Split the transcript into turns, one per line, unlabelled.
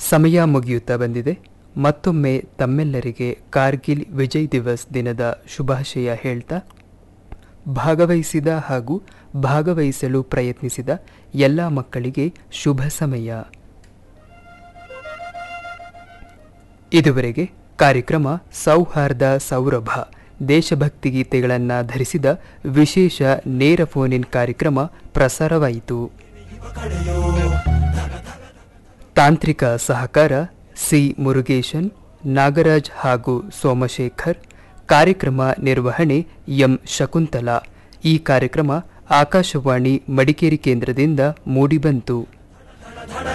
ಸಮಯ ಮುಗಿಯುತ್ತಾ ಬಂದಿದೆ ಮತ್ತೊಮ್ಮೆ ತಮ್ಮೆಲ್ಲರಿಗೆ ಕಾರ್ಗಿಲ್ ವಿಜಯ್ ದಿವಸ್ ದಿನದ ಶುಭಾಶಯ ಹೇಳ್ತಾ ಭಾಗವಹಿಸಿದ ಹಾಗೂ ಭಾಗವಹಿಸಲು ಪ್ರಯತ್ನಿಸಿದ ಎಲ್ಲ ಮಕ್ಕಳಿಗೆ ಶುಭ ಸಮಯ ಇದುವರೆಗೆ ಕಾರ್ಯಕ್ರಮ ಸೌಹಾರ್ದ ಸೌರಭ ದೇಶಭಕ್ತಿ ಗೀತೆಗಳನ್ನು ಧರಿಸಿದ ವಿಶೇಷ ನೇರ ಫೋನ್ ಇನ್ ಕಾರ್ಯಕ್ರಮ ಪ್ರಸಾರವಾಯಿತು ತಾಂತ್ರಿಕ ಸಹಕಾರ ಸಿ ಮುರುಗೇಶನ್ ನಾಗರಾಜ್ ಹಾಗೂ ಸೋಮಶೇಖರ್ ಕಾರ್ಯಕ್ರಮ ನಿರ್ವಹಣೆ ಎಂ ಶಕುಂತಲಾ ಈ ಕಾರ್ಯಕ್ರಮ ಆಕಾಶವಾಣಿ ಮಡಿಕೇರಿ ಕೇಂದ್ರದಿಂದ ಮೂಡಿಬಂತು